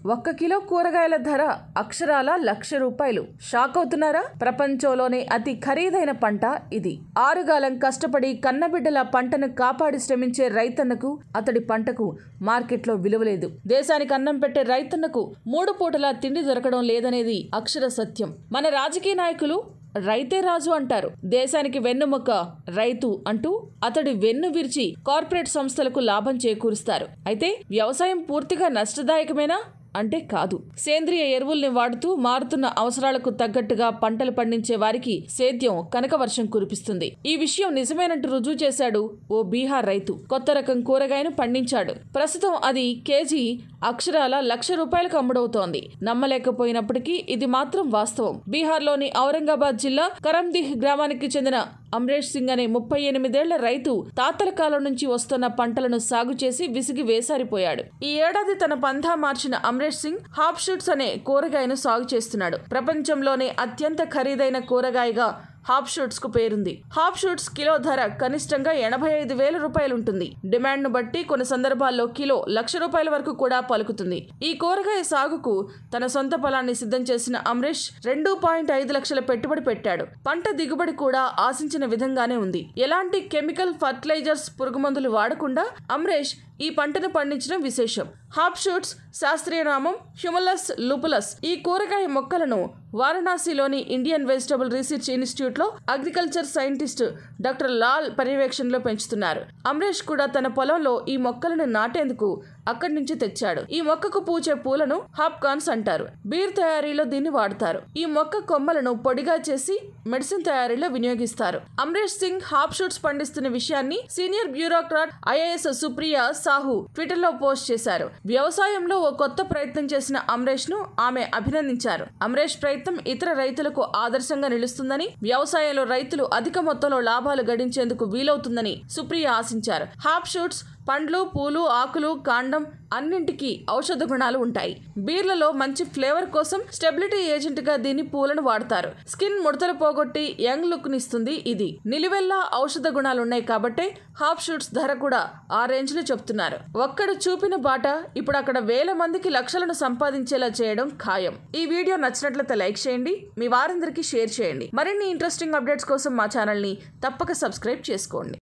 ఒక్క కిలో కూరగాయల ధర అక్షరాల లక్ష రూపాయలు షాక్ అవుతున్నారా ప్రపంచంలోనే అతి ఖరీదైన పంట ఇది ఆరుగాలం కష్టపడి కన్నబిడ్డల పంటను కాపాడి శ్రమించే రైతన్నకు అతడి పంటకు మార్కెట్లో విలువ లేదు దేశానికి అన్నం పెట్టే రైతన్నకు మూడు పూటలా తిండి దొరకడం లేదనేది అక్షర సత్యం మన రాజకీయ నాయకులు రైతే రాజు అంటారు దేశానికి వెన్నుముక్క రైతు అంటూ అతడి వెన్ను విరిచి కార్పొరేట్ సంస్థలకు లాభం చేకూరుస్తారు అయితే వ్యవసాయం పూర్తిగా నష్టదాయకమేనా అంటే కాదు సేంద్రియ ఎరువుల్ని వాడుతూ మారుతున్న అవసరాలకు తగ్గట్టుగా పంటలు పండించే వారికి సేద్యం కనక వర్షం కురిపిస్తుంది ఈ విషయం నిజమేనంటూ రుజువు చేశాడు ఓ బీహార్ రైతు కొత్త రకం కూరగాయను పండించాడు ప్రస్తుతం అది కేజీ అక్షరాల లక్ష రూపాయలకు అమ్ముడవుతోంది నమ్మలేకపోయినప్పటికీ ఇది మాత్రం వాస్తవం బీహార్లోని ఔరంగాబాద్ జిల్లా కరందిహ్ గ్రామానికి చెందిన అమరేష్ సింగ్ అనే ముప్పై ఎనిమిదేళ్ల రైతు తాతల కాలం నుంచి వస్తున్న పంటలను సాగు చేసి విసిగి వేసారిపోయాడు ఈ ఏడాది తన పంథా మార్చిన అమరేష్ సింగ్ హాప్ షూట్స్ అనే కూరగాయను సాగు చేస్తున్నాడు ప్రపంచంలోనే అత్యంత ఖరీదైన కూరగాయగా హాప్ షూట్స్ కు పేరుంది హాప్ షూట్స్ కిలో ధర కనిష్టంగా ఎనభై ఐదు వేల రూపాయలు ఉంటుంది డిమాండ్ ను బట్టి కొన్ని సందర్భాల్లో కిలో లక్ష రూపాయల వరకు కూడా పలుకుతుంది ఈ కూరగాయ సాగుకు తన సొంత పొలాన్ని సిద్ధం చేసిన అమరేష్ రెండు పాయింట్ ఐదు లక్షల పెట్టుబడి పెట్టాడు పంట దిగుబడి కూడా ఆశించిన విధంగానే ఉంది ఎలాంటి కెమికల్ ఫర్టిలైజర్స్ పురుగుమందులు వాడకుండా అమరేష్ ఈ పంటను పండించడం విశేషం హాప్ షూట్స్ శాస్త్రీయ నామం హ్యూమలస్ లూపులస్ ఈ కూరగాయ మొక్కలను వారణాసిలోని ఇండియన్ వెజిటబుల్ రీసెర్చ్ ఇన్స్టిట్యూట్ లో అగ్రికల్చర్ సైంటిస్ట్ డాక్టర్ లాల్ పర్యవేక్షణలో పెంచుతున్నారు అమరేష్ కూడా తన పొలంలో ఈ మొక్కలను నాటేందుకు అక్కడి నుంచి తెచ్చాడు ఈ మొక్కకు పూచే పూలను హాప్కాన్స్ అంటారు బీర్ తయారీలో దీన్ని వాడతారు ఈ మొక్క కొమ్మలను పొడిగా చేసి మెడిసిన్ తయారీలో వినియోగిస్తారు అమరేష్ సింగ్ హాప్ షూట్స్ పండిస్తున్న విషయాన్ని senior bureaucrat IAS Supriya Sahu Twitter లో పోస్ట్ చేశారు వ్యవసాయంలో ఓ కొత్త ప్రయత్నం చేసిన అమరేష్ ను ఆమె అభినందించారు అమరేష్ ప్రయత్నం ఇతర రైతులకు ఆదర్శంగా నిలుస్తుందని వ్యవసాయంలో రైతులు అధిక మొత్తంలో లాభాలు గడించేందుకు వీలవుతుందని సుప్రియ ఆశించారు హాప్ షూట్స్ పండ్లు పూలు ఆకులు కాండం అన్నింటికీ ఔషధ గుణాలు ఉంటాయి బీర్లలో మంచి ఫ్లేవర్ కోసం స్టెబిలిటీ ఏజెంట్ గా దీని పూలను వాడతారు స్కిన్ ముడతలు పోగొట్టి యంగ్ లుక్ నిస్తుంది ఇది నిలువెల్లా ఔషధ గుణాలు ఉన్నాయి కాబట్టి హాఫ్ షూట్స్ ధర కూడా ఆ రేంజ్ లో చెప్తున్నారు ఒక్కడ చూపిన బాట ఇప్పుడు అక్కడ వేల మందికి లక్షలను సంపాదించేలా చేయడం ఖాయం ఈ వీడియో నచ్చినట్లయితే లైక్ చేయండి మీ వారందరికీ షేర్ చేయండి మరిన్ని ఇంట్రెస్టింగ్ అప్డేట్స్ కోసం మా ఛానల్ ని తప్పక సబ్స్క్రైబ్ చేసుకోండి